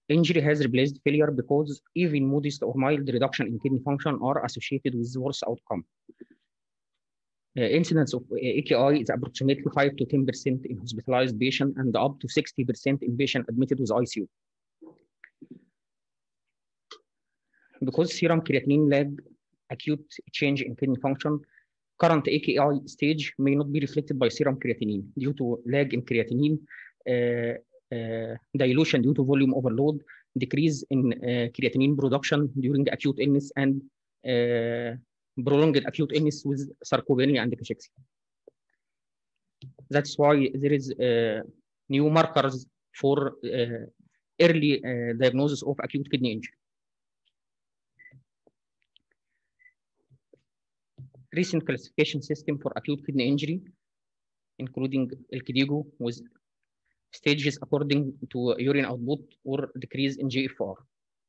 injury has replaced failure because even modest or mild reduction in kidney function are associated with worse outcome. Uh, incidence of AKI is approximately 5 to 10% in hospitalized patient and up to 60% in patient admitted with ICU. Because serum creatinine lag acute change in kidney function, current AKI stage may not be reflected by serum creatinine due to lag in creatinine, uh, uh, dilution due to volume overload, decrease in uh, creatinine production during acute illness, and prolonged acute illness with sarcopenia and cachexia. That's why there is new markers for early diagnosis of acute kidney injury. recent classification system for acute kidney injury, including El KDIGO, with stages according to urine output or decrease in GFR.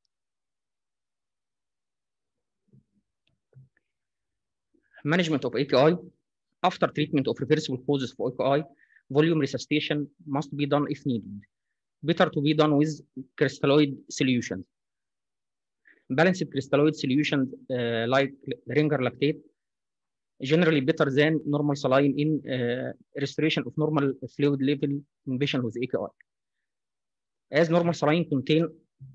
Management of AKI. After treatment of reversible causes for AKI, volume resuscitation must be done if needed. Better to be done with crystalloid solutions. Balanced crystalloid solutions uh, like Ringer lactate generally better than normal saline in uh, restoration of normal fluid level in patient with AKI. As normal saline contain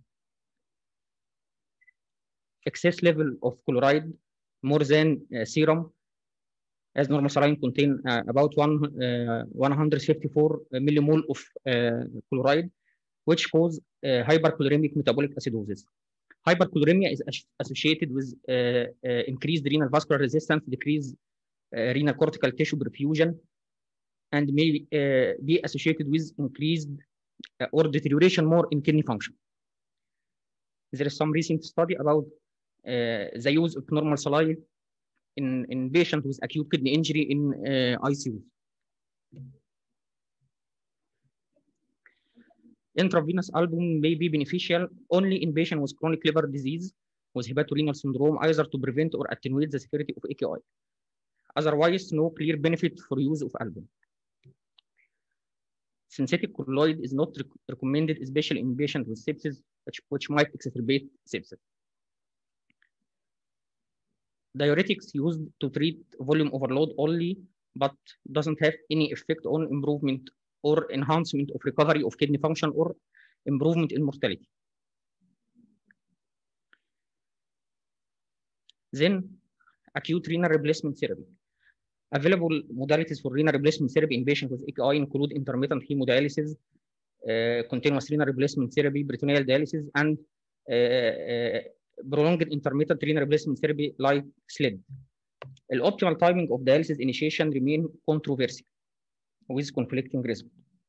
excess level of chloride more than uh, serum, as normal saline contain uh, about one, 154 millimole of chloride, which cause hyperchloremic metabolic acidosis. Hyperchloremia is associated with uh, uh, increased renal vascular resistance, decreased uh, renal cortical tissue perfusion, and may be associated with increased or deterioration more in kidney function. There is some recent study about the use of normal saline in, in patients with acute kidney injury in ICU. Intravenous albumin may be beneficial only in patients with chronic liver disease with hepatorenal syndrome, either to prevent or attenuate the severity of AKI. Otherwise, no clear benefit for use of albumin. Synthetic colloid is not rec recommended, especially in patients with sepsis, which, which might exacerbate sepsis. Diuretics used to treat volume overload only, but doesn't have any effect on improvement or enhancement of recovery of kidney function or improvement in mortality. Then acute renal replacement therapy. Available modalities for renal replacement therapy in patients with AKI include intermittent hemodialysis, uh, continuous renal replacement therapy, peritoneal dialysis, and uh, uh, prolonged intermittent renal replacement therapy like SLID. The optimal timing of dialysis initiation remain controversial. with conflicting result.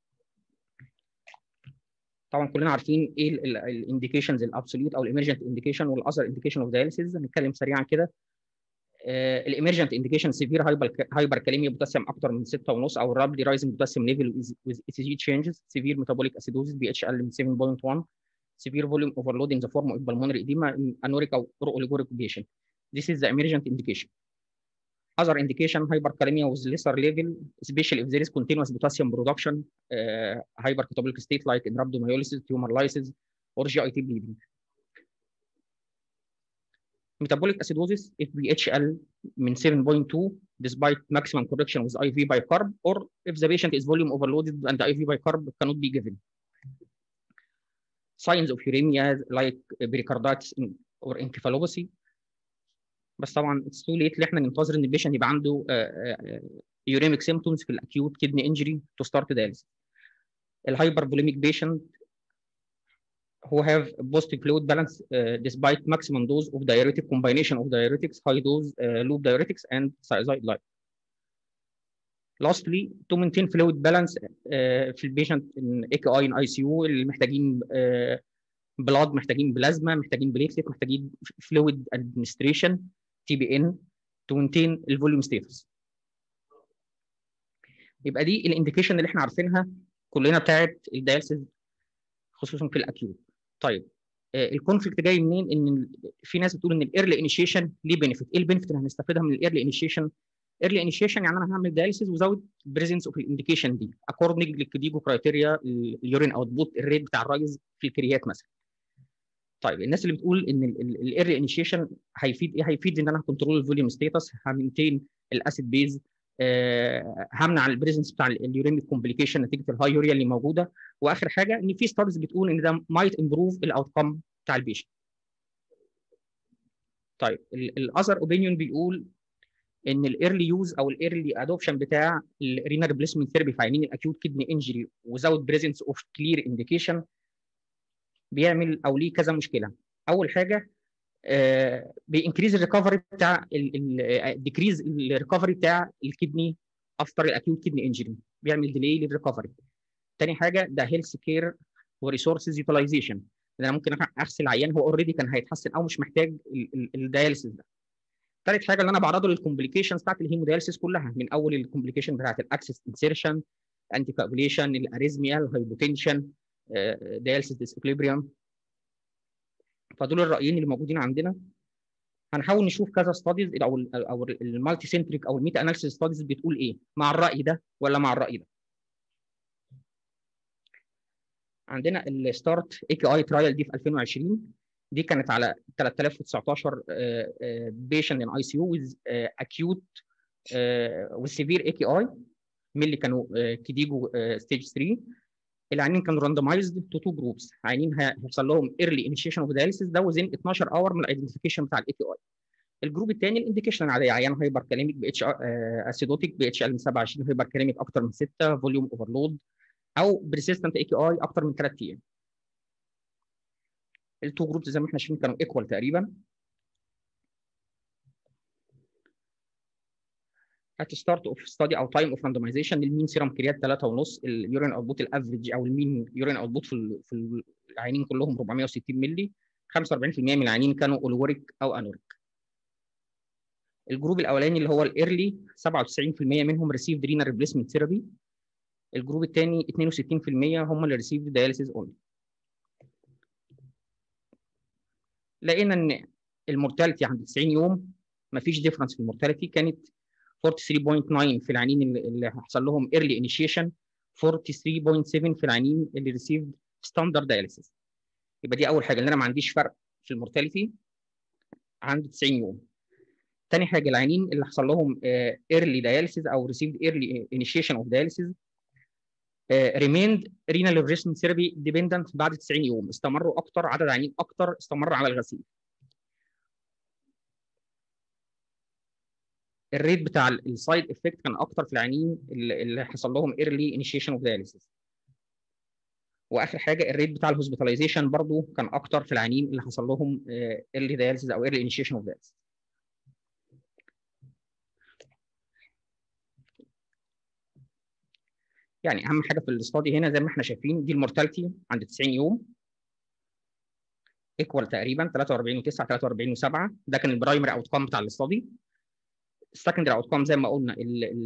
طبعا كلنا عارفين ايه الانديكيشنز الابسوليوت او الامرجنت انديكيشن والاذر انديكيشن اوف دايليسيس هنتكلم سريعا كده الامرجنت انديكيشن سيفير هايبر كاليميا بوتاسيوم اكتر من 6.5 او رابلي رايزنج بوتاسيوم ليفل with ECG changes severe metabolic acidosis BH اقل من 7.1 severe volume overload in the form of pulmonary edema anuric or oliguric patient this is the emergent indication Other indication, hyperkalemia with lesser level, especially if there is continuous potassium production, uh, hypercatabolic state like in rhabdomyolysis, tumor lysis, or GIT bleeding. Metabolic acidosis, if VHL من 7.2 despite maximum correction with IV bicarb, or if the patient is volume overloaded and the IV bicarb cannot be given. Signs of uremia like pericarditis or encephalopathy, بس طبعا اتس تو ليت ان احنا ننتظر ان البيشنت يبقى عنده يوريميك سيمتومز في الاكيوت كدني انجري تو ستارت دايليسيس الهايبر فوليميك بيشنت who have positive fluid balance uh, despite maximum dose of diuretic combination of diuretics, high dose uh, loop diuretics, and thiazide light. Lastly, to maintain fluid balance uh, في البيشنت in AKI in ICU اللي محتاجين uh, بلاد محتاجين بلازما محتاجين بليتلت محتاجين فلويد ادمنستريشن تي بي ان تو مينتين الفوليوم ستاتس يبقى دي الانديكيشن اللي احنا عارفينها كلنا بتاعت الدياليسيس خصوصا في الاكيوت طيب آه الكونفليكت جاي منين ان في ناس بتقول ان الايرلي انيشيشن ليه بينفيت ايه البينفيت اللي هنستفيدها من الايرلي انيشيشن ايرلي انيشيشن يعني انا هعمل دايليسيس وزود بريزنس اوف الانديكيشن دي اكوردنج للكديجو كرايتيريا اليورين اوتبوت الريت بتاع الرايز في الكريات مثلا طيب الناس اللي بتقول ان الايرلي انيشيشن هيفيد ايه؟ هيفيد ان انا كنترول الفوليوم ستيتس همنتين الاسيد بيز آه همنع البريزنس بتاع اليوريميك كومبليكيشن نتيجه الهاي يوريا اللي موجوده واخر حاجه ان في ستاديز بتقول ان ده مايت امبروف الاوتكم بتاع البيشنت. طيب الاذر اوبينيون بيقول ان الايرلي يوز او الايرلي ادوبشن بتاع الرينال ريبليسمنت ثيرابي في عينين الاكيوت كدني انجري وزاوت بريزنس اوف كلير انديكيشن بيعمل او ليه كذا مشكله اول حاجه آه بينكريز الريكفري بتاع ديكريز الريكفري بتاع الكدني افتر الاكيوت كدني انجري بيعمل ديلي للريكفري تاني حاجه ده هيلث كير وريسورسز يوتيلايزيشن انا ممكن اغسل عيان هو اوريدي كان هيتحسن او مش محتاج الدياليسيس ده ثالث حاجه اللي انا بعرضه للكومبليكيشنز بتاعت الهيمودياليسيس كلها من اول الكومبليكيشن بتاعت الاكسس انسيرشن انتي كاجوليشن الاريزميا الهايبوتنشن دياليسيس ديسكليبريم فدول الرايين اللي موجودين عندنا هنحاول نشوف كذا ستاديز او ال او المالتي سنتريك او الميتا اناليسيس ستاديز بتقول ايه مع الراي ده ولا مع الراي ده عندنا الستارت اي كي اي ترايل دي في 2020 دي كانت على 3019 بيشنت ان اي سي يو ويز اكيوت وسيفير اي كي اي من اللي كانوا كيديجو ستيج 3 العيانين كانوا راندمايزد تو تو جروبس عيانين هيحصل لهم ايرلي انيشيشن اوف دايليسيس ده وزين 12 اور من الايدنتيفيكيشن بتاع الاي كي اي الجروب الثاني الانديكيشن العاديه عيان هايبر كاليميك بي اتش اسيدوتيك بي اتش ال 27 هايبر كاليميك اكتر من 6 فوليوم اوفرلود او بريسيستنت اي كي اي اكتر من 3 ايام التو جروبس زي ما احنا شايفين كانوا ايكوال تقريبا at start of study او time of randomization المين سيرم كريات 3.5 اليورين اوتبوت الافريج او المين يورين اوتبوت في في العيانين كلهم 460 مللي 45% من العيانين كانوا اولوريك او انوريك الجروب الاولاني اللي هو الايرلي 97% منهم ريسيفد رينال ريبليسمنت ثيرابي الجروب الثاني 62% هم اللي ريسيفد داياليسيس اونلي لقينا ان المورتاليتي عند 90 يوم ما فيش ديفرنس في المورتاليتي كانت 43.9 في العيانين اللي حصل لهم ايرلي انيشيشن 43.7 في العيانين اللي ريسيفد ستاندرد داياليسيس يبقى دي اول حاجه ان انا ما عنديش فرق في المورتاليتي عند 90 يوم تاني حاجه العيانين اللي حصل لهم ايرلي داياليسيس او ريسيفد ايرلي انيشيشن اوف داياليسيس ريميند رينال ريفريشن ثيرابي ديبندنت بعد 90 يوم استمروا اكتر عدد عيانين اكتر استمر على الغسيل الريت بتاع السايد افكت كان اكتر في العيانين اللي حصل لهم ايرلي انيشيشن اوف داياليسيس واخر حاجه الريت بتاع الهوسبيتاليزيشن برضو كان اكتر في العيانين اللي حصل لهم ايرلي داياليسيس او ايرلي انيشيشن اوف داياليسيس يعني اهم حاجه في الاستادي هنا زي ما احنا شايفين دي المورتاليتي عند 90 يوم ايكوال تقريبا 43 و9 43 و7 ده كان البرايمري اوت كام بتاع الاستادي السكندري اوت كام زي ما قلنا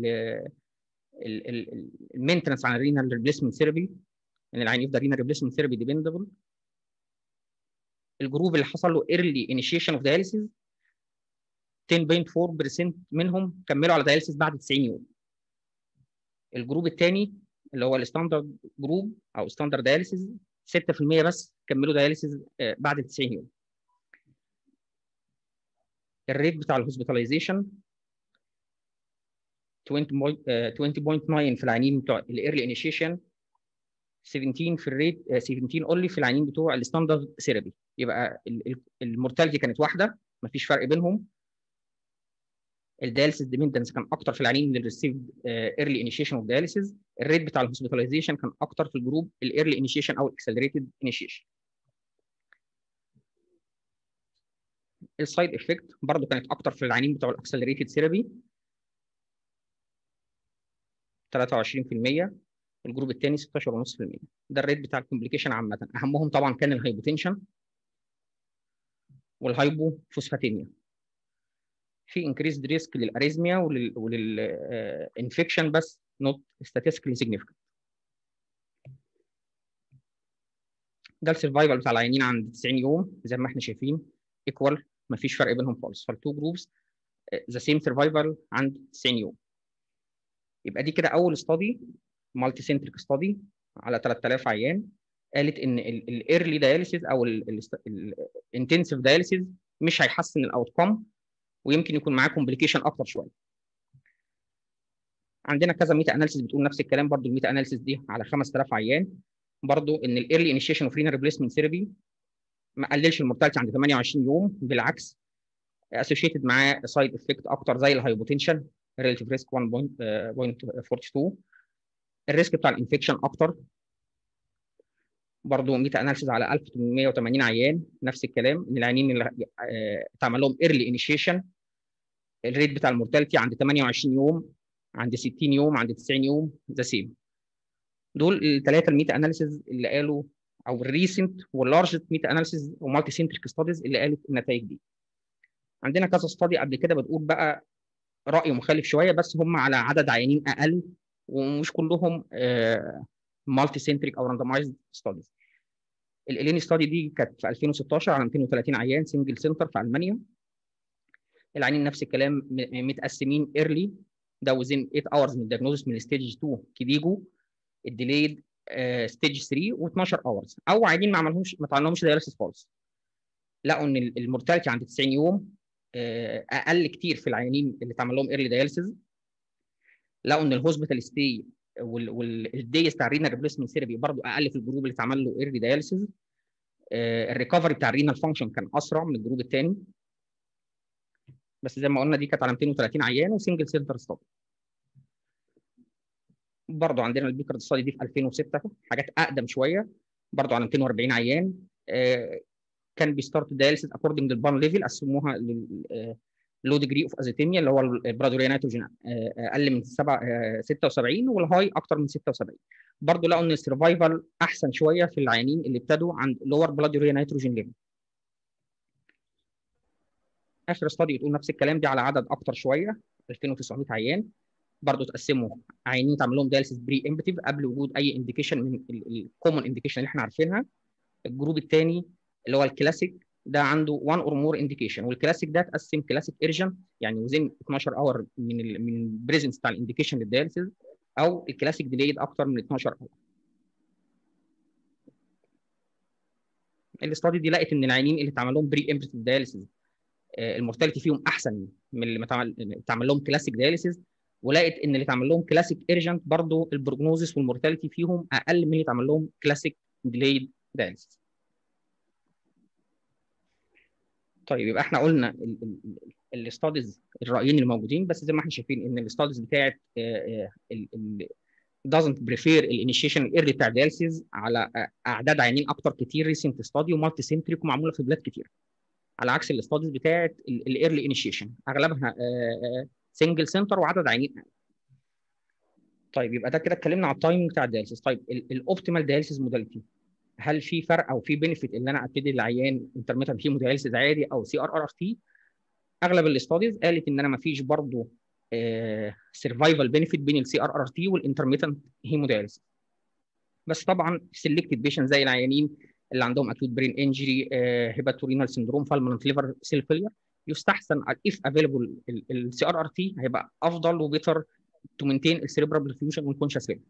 المينتنس عن الرينال ريبليسمنت ثيرابي ان العين يفضل رينال ريبليسمنت ثيرابي ديبندبل الجروب اللي حصل له ايرلي انيشيشن اوف داياليسيس 10.4% منهم كملوا على داياليسيس بعد 90 يوم الجروب الثاني اللي هو الستاندرد جروب او ستاندرد داياليسيس 6% بس كملوا داياليسيس بعد 90 يوم الريت بتاع الهوسبيتاليزيشن 20.9 في العيانين بتوع الايرلي انيشيشن 17 في الريت 17 اونلي في العيانين بتوع الستاندرد ثيرابي يبقى المورتاليتي كانت واحده مفيش فرق بينهم الدياليسيس ديبندنس كان اكتر في العيانين اللي ريسيفد ايرلي انيشيشن اوف دياليسيس الريت بتاع الهوسبيتاليزيشن كان اكتر في الجروب الايرلي انيشيشن او الاكسلريتد انيشيشن السايد افكت برضه كانت اكتر في العيانين بتوع الاكسلريتد ثيرابي 23% الجروب الثاني 16.5% ده الريت بتاع الكومبليكيشن عامه اهمهم طبعا كان الهايبوتنشن والهايبو فوسفاتيميا في انكريزد ريسك للاريزميا ولل وللانفكشن بس نوت statistically significant ده السرفايفل بتاع العيانين عند 90 يوم زي ما احنا شايفين ايكوال مفيش فرق بينهم خالص فالتو جروبس ذا سيم سرفايفل عند 90 يوم يبقى دي كده اول استادي مالتي سنتريك ستادي على 3000 عيان قالت ان الايرلي داياليسيز او الانتنسيف داياليسيز مش هيحسن الاوت كوم ويمكن يكون معاه كومبليكيشن اكتر شويه عندنا كذا ميتا اناليسيز بتقول نفس الكلام برضو الميتا اناليسيز دي على 5000 عيان برضو ان الايرلي انيشيشن اوف رينال ريبليسمنت ثيرابي ما قللش المورتاليتي عند 28 يوم بالعكس اسوشيتد معاه سايد افكت اكتر زي الهايبوتنشن ريليتيف ريسك 1.42 الريسك بتاع الانفكشن اكتر برضه ميتا اناليسيز على 1880 عيان نفس الكلام ان العيانين اللي اتعمل لهم ايرلي انيشيشن الريت بتاع المورتاليتي عند 28 يوم عند 60 يوم عند 90 يوم ذا سيم دول الثلاثه الميتا اناليسيز اللي قالوا او الريسنت واللارجست ميتا اناليسيز ومالتي سنتريك ستاديز اللي قالت النتائج دي عندنا كذا ستادي قبل كده بتقول بقى راي مخالف شويه بس هم على عدد عيانين اقل ومش كلهم مالتي سنتريك او راندمايزد ستاديز الاليني ستادي دي كانت في 2016 على 230 عيان سنجل سنتر في المانيا العيانين نفس الكلام متقسمين ايرلي ده وزين 8 اورز من الدياجنوزس من ستيج 2 كيديجو الديليد ستيج 3 و12 اورز او عيانين ما عملهمش ما اتعملهمش داياليسيس خالص لقوا ان المورتاليتي عند 90 يوم اقل كتير في العيانين اللي اتعمل لهم ايرلي داياليسيس لقوا ان الهوسبيتال ستي والديز بتاع الرينال ريبليسمنت ثيرابي برضه اقل في الجروب اللي اتعمل له ايرلي داياليسيس الريكفري بتاع الرينال فانكشن كان اسرع من الجروب الثاني بس زي ما قلنا دي كانت على 230 عيان وسنجل سنتر ستادي برضه عندنا البيكرد ستادي دي في 2006 حاجات اقدم شويه برضه على 240 عيان كان بيستارت داياليسيس اكوردنج للبان ليفل قسموها لو ديجري اوف ازيتيميا اللي هو البرادوريا نيتروجين اقل من 7 76 والهاي اكتر من 76 برضه لقوا ان السرفايفل احسن شويه في العيانين اللي ابتدوا عند لور بلادوريا نيتروجين ليفل اخر استادي بتقول نفس الكلام دي على عدد اكتر شويه 2900 عيان برضه تقسموا عيانين اتعمل لهم دايلسيس بري امبتيف قبل وجود اي انديكيشن من الكومن انديكيشن اللي احنا عارفينها الجروب الثاني اللي هو الكلاسيك ده عنده 1 اور مور انديكيشن والكلاسيك ده اتقسم كلاسيك ايرجن يعني وزين 12 اور من ال من البريزنس بتاع الانديكيشن للدايلسيس او الكلاسيك ديليد اكتر من 12 اور الاستادي دي لقت ان العيانين اللي اتعمل لهم بري امبتيف دايلسيس المورتاليتي فيهم احسن من اللي اتعمل لهم كلاسيك دايلسيس ولقت ان اللي اتعمل لهم كلاسيك ايرجنت برضه البروجنوزس والمورتاليتي فيهم اقل من اللي اتعمل لهم كلاسيك ديليد دايلسيس طيب يبقى احنا قلنا الاستاديز الرايين اللي موجودين بس زي ما احنا شايفين ان الاستاديز بتاعت doesn't prefer الانيشيشن الايرلي بتاع ديالسيز على اعداد عيانين اكتر كتير ريسنت ستادي ومالتي سنتريك ومعموله في بلاد كتير على عكس الاستاديز بتاعت الايرلي انيشيشن اغلبها سنجل سنتر وعدد عيانين طيب يبقى ده كده اتكلمنا على التايمنج بتاع الديالسيس طيب الاوبتيمال ديالسيس موداليتي هل في فرق او في بنفيت ان انا ابتدي العيان انترميتنت هيمودياليسيس عادي او سي ار ار اف تي اغلب الاستاديز قالت ان انا ما فيش برضه سرفايفل بنفيت بين السي ار ار تي والانترميتنت هيمودياليسيس بس طبعا سيلكتد بيشن زي العيانين اللي عندهم اكيوت برين انجري هيباتورينال سندروم فالمنت ليفر سيل فيلير يستحسن اف افيلبل السي ار ار تي هيبقى افضل وبيتر تو مينتين السيريبرال برفيوجن والكونشس ليفل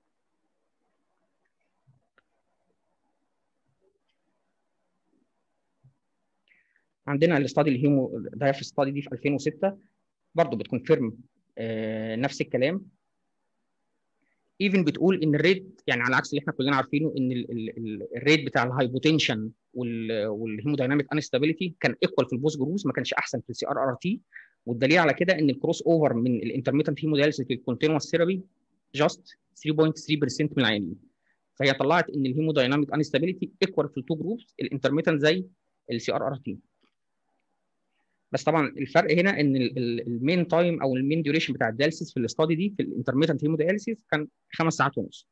عندنا الاستادي الهيمو دايف ستادي دي في 2006 برضه بتكونفيرم آه نفس الكلام ايفن بتقول ان الريت يعني على عكس اللي احنا كلنا عارفينه ان الريت بتاع الهايبوتنشن والهيمودايناميك انستابيليتي كان ايكوال في البوست جروز ما كانش احسن في السي ار ار تي والدليل على كده ان الكروس اوفر من الانترميتنت هيمودايلسيس للكونتينوس ثيرابي جاست 3.3% من العيانين فهي طلعت ان الهيمودايناميك انستابيليتي ايكوال في التو جروبس الانترميتنت زي السي ار ار تي بس طبعا الفرق هنا ان المين تايم او المين ديوريشن بتاع الدياليسيس في الاستادي دي في الانترميتنت هيمودياليسيس كان خمس ساعات ونص.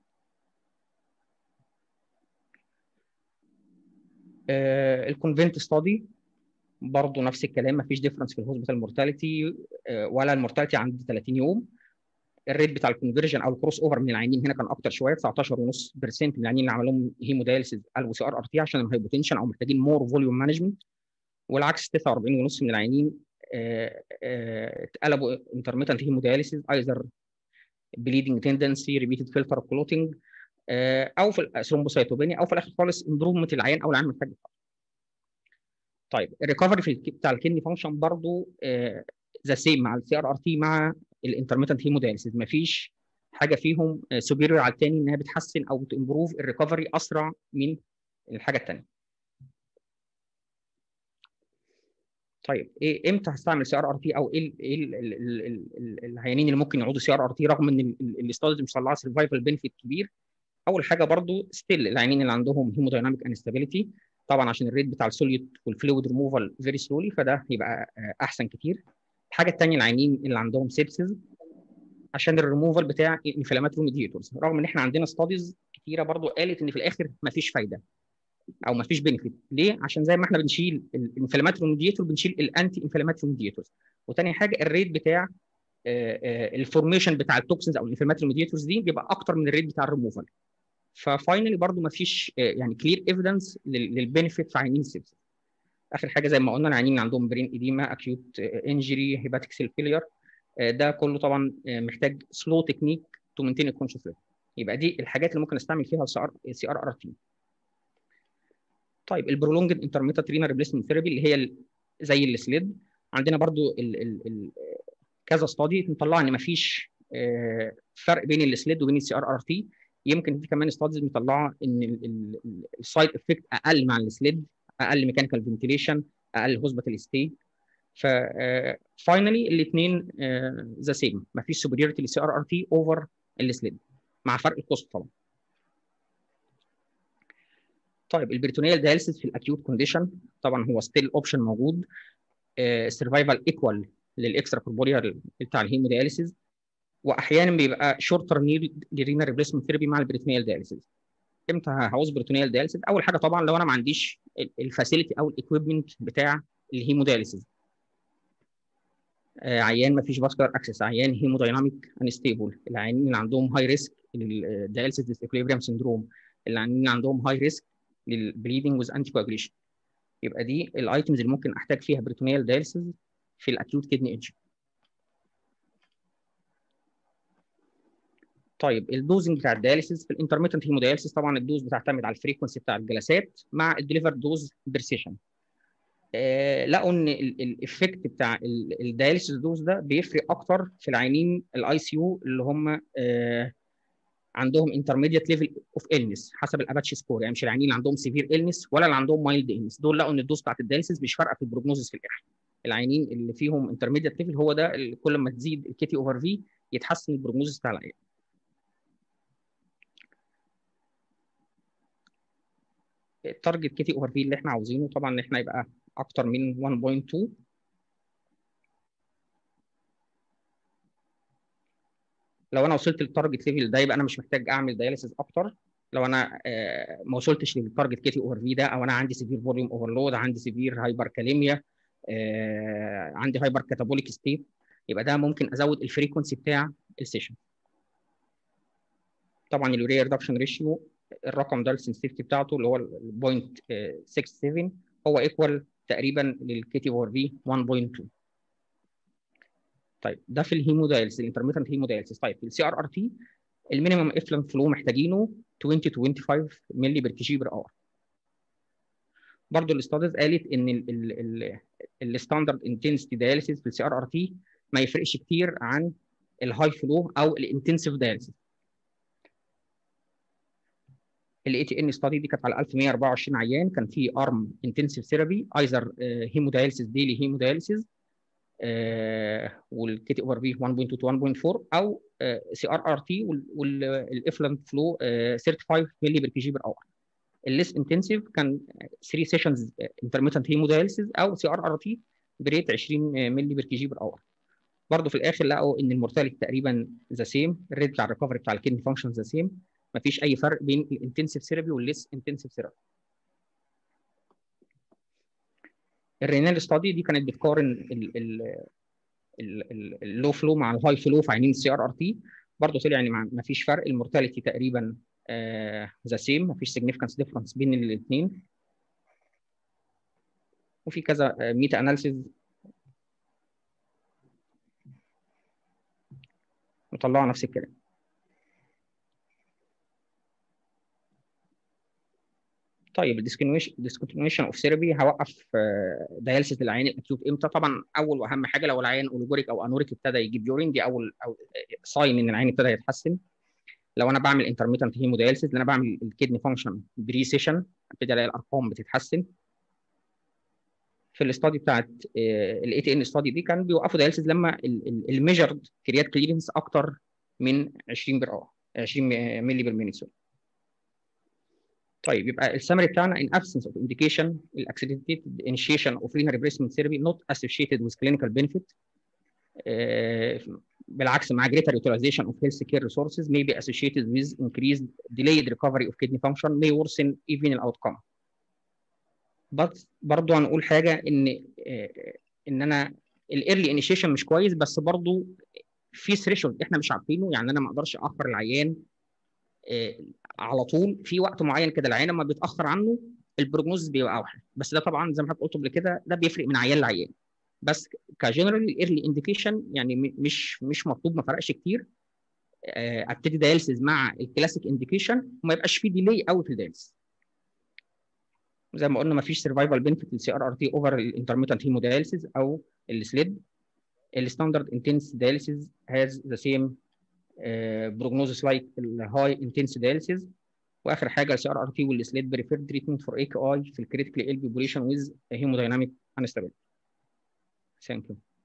آه الكونفنت ستادي برضه نفس الكلام ما فيش ديفرنس في الهوسبيتال مورتاليتي آه ولا المورتاليتي عند 30 يوم الريت بتاع الكونفرجن او الكروس اوفر من العيانين هنا كان اكتر شويه 19.5% من العيانين اللي عملوا لهم هيمودياليسيس قالوا سي ار ار تي عشان الهايبوتنشن او محتاجين مور فوليوم مانجمنت والعكس 49.5 من العيانين اتقلبوا انترميتنت هيمودياليسيس ايذر بليدنج تندنسي ريبيتد فلتر كلوتنج او في الثرومبوسايتوبينيا او في الاخر خالص امبروفمنت العيان او العيان محتاج طيب الريكفري في بتاع الكدني فانكشن برضه ذا سيم مع السي ار ار تي مع الانترميتنت هيمودايليسيس مفيش حاجه فيهم سوبيريور على الثاني انها بتحسن او بتمبروف الريكفري اسرع من الحاجه الثانيه طيب ايه امتى هستعمل سي ار ار تي او ايه ايه العيانين اللي ممكن يقعدوا سي ار ار تي رغم ان الاستاديز مش طلعها سرفايفل بنفيت كبير اول حاجه برضو ستيل العيانين اللي عندهم هيمودايناميك انستابيليتي طبعا عشان الريت بتاع السوليد والفلويد ريموفال فيري سلولي فده يبقى احسن كتير الحاجه الثانيه العيانين اللي عندهم سيبسز عشان الريموفال بتاع انفلاماتوري ميديتورز رغم ان احنا عندنا ستاديز كتيره برضو قالت ان في الاخر مفيش فايده او ما فيش بينفيت ليه عشان زي ما احنا بنشيل الانفلاماتوري ميديتور بنشيل الانتي انفلاماتوري ميديتورز وتاني حاجه الريت بتاع الفورميشن بتاع التوكسينز او الانفلاماتوري ميديتورز دي بيبقى اكتر من الريت بتاع الريموفال ففاينلي برضو ما فيش يعني كلير ايفيدنس للبينفيت في عيانين السيبسس اخر حاجه زي ما قلنا العيانين اللي عندهم برين ايديما اكيوت انجري هيباتيك سيل فيلير ده كله طبعا محتاج سلو تكنيك تو مينتين الكونشس يبقى دي الحاجات اللي ممكن استعمل فيها السي ار ار تي طيب البرولونجد انترميتنت رينا ريبليسمنت ثيرابي اللي هي زي السليد عندنا برضو ال ال ال كذا ستادي مطلع ان مفيش فرق بين السليد وبين السي ار ار تي يمكن في كمان ستاديز مطلعه ان السايد افكت اقل مع السليد اقل ميكانيكال فنتيليشن اقل هوسبيتال ستي ف فاينلي الاثنين ذا سيم مفيش سوبريورتي للسي ار ار تي اوفر السليد مع فرق الكوست طبعا طيب البريتونيال دايلسيس في الاكيوت كونديشن طبعا هو ستيل اوبشن موجود السرفايفل ايكوال للاكسترا كوربوريال بتاع الهيمودياليسيس واحيانا بيبقى شورتر نيد لرينا ريبليسمنت ثيرابي مع البريتونيال دايلسيس امتى هعوز بريتونيال دايلسيس اول حاجه طبعا لو انا ما عنديش الفاسيلتي او الاكويبمنت بتاع الهيمودياليسيس آه عيان ما فيش فاسكولار اكسس عيان هيمودايناميك انستيبل العيانين اللي عندهم هاي ريسك للدايلسيس ديسكليبريم سندروم العيانين اللي عندهم هاي ريسك للبليدنج ويز انتي كواجوليشن يبقى دي الايتمز اللي ممكن احتاج فيها بريتونيال دايلسيس في الاكيوت كدني انجري طيب الدوزنج بتاع الدياليسيس في الانترميتنت هيمودياليسيس طبعا الدوز بتعتمد على الفريكونسي بتاع الجلسات مع الديليفر دوز بريسيشن آه لقوا ان الايفكت بتاع الدياليسيس دوز ده بيفرق اكتر في العيانين الاي سي يو اللي هم آه عندهم انترميديت ليفل اوف النس حسب الاباتشي سكور يعني مش العيانين اللي عندهم سيفير النس ولا اللي عندهم مايلد النس دول لقوا ان الدوز بتاعت الدياليسيس مش فارقه في البروجنوزس في الاخر العيانين اللي فيهم انترميديت ليفل هو ده اللي كل ما تزيد الكيتي اوفر في يتحسن البروجنوزس بتاع العيان التارجت كيتي اوفر في اللي احنا عاوزينه طبعا ان احنا يبقى اكتر من 1.2 لو انا وصلت للتارجت ليفل ده يبقى انا مش محتاج اعمل داياليسيس اكتر لو انا آه ما وصلتش للتارجت كيتي اوفر في ده او انا عندي سيفير فوليوم اوفرلود عندي سيفير هايبر كاليميا آه عندي هايبر كاتابوليك ستيت يبقى ده ممكن ازود الفريكونسي بتاع السيشن طبعا اليوريا ريدكشن ريشيو الرقم ده السنسيتيفيتي بتاعته اللي هو 0.67 هو ايكوال تقريبا للكيتي اوفر في 1.2 طيب ده في الهيمودايلز الانترميتنت هيمودايلز طيب في السي ار ار تي المينيمم افلنت فلو محتاجينه 20 to 25 مللي بير كي جي بير اور برضه الاستاديز قالت ان الستاندرد انتنسيتي دايليسيس في السي ار ار تي ما يفرقش كتير عن الهاي فلو او الانتنسيف دايليسيس الاي تي ان ستادي دي كانت على 1124 عيان كان في ارم انتنسيف ثيرابي ايزر هيمودايلسيس ديلي هيمودايلسيس والكيتي اوفر في 1.2 to 1.4 او سي ار ار تي والافلنت فلو 35 مللي بير كي جي بير اور الليس انتنسيف كان 3 سيشنز انترميتنت هيمودايلسيس او سي ار ار تي بريت 20 مللي بير كي جي بير اور برضه في الاخر لقوا ان المورتاليتي تقريبا ذا سيم الريت بتاع الريكفري بتاع الكدني فانكشن ذا سيم مفيش اي فرق بين الانتنسيف ثيرابي والليس انتنسيف ثيرابي الرينال ستادي دي كانت بتقارن اللو فلو مع الهاي فلو في عينين السي ار ار تي برضه طلع يعني ما فيش فرق المورتاليتي تقريبا ذا سيم ما فيش سيجنيفيكانس ديفرنس بين الاثنين وفي كذا ميتا اناليسيز وطلعوا نفس الكلام طيب الديسكونتينيوشن اوف ثيرابي هوقف داياليسيس للعيان الاكيوت امتى؟ طبعا اول واهم حاجه لو العيان اوليجوريك او انوريك ابتدى يجيب يورين دي اول او ساين ان العيان ابتدى يتحسن لو انا بعمل انترميتنت هيموداياليسيس انا بعمل الكدني فانكشن بري سيشن ابتدي الاقي الارقام بتتحسن في الاستادي بتاعت الاي تي ان ستادي دي كان بيوقفوا داياليسيس لما الميجرد كريات كليرنس اكتر من 20 بر 20 مللي بير مينيت طيب يبقى السمري بتاعنا in absence of indication accelerated initiation of renal replacement therapy not associated with clinical benefit uh, بالعكس مع greater utilization of healthcare resources may be associated with increased delayed recovery of kidney function may worsen even the outcome. بس برضه هنقول حاجه ان ان انا الايرلي انيشيشن مش كويس بس برضه في ثريشولد احنا مش عارفينه يعني انا ما اقدرش اخر العيان على طول في وقت معين كده العيان لما بيتاخر عنه البروجنوز بيبقى اوحش بس ده طبعا زي ما حضرتك قلت قبل كده ده بيفرق من عيان لعيان بس كجنرال الايرلي انديكيشن يعني مش مش مطلوب ما فرقش كتير ابتدي دايلسيز مع الكلاسيك انديكيشن وما يبقاش في ديلي قوي في الدايلسيز زي ما قلنا ما فيش سرفايفل بنفيت للسي ار ار تي اوفر الانترميتنت هيمودايلسيز او السليد الستاندرد انتنس دايلسيز هاز ذا سيم بروجنوزس لايك الهاي انتنس دايلسيز واخر حاجه السي ار ار تي والسليد بريفير تريتمنت فور اي كي اي في الكريتيكال ال بوبوليشن ويز هيمودايناميك انستابيلتي ثانك يو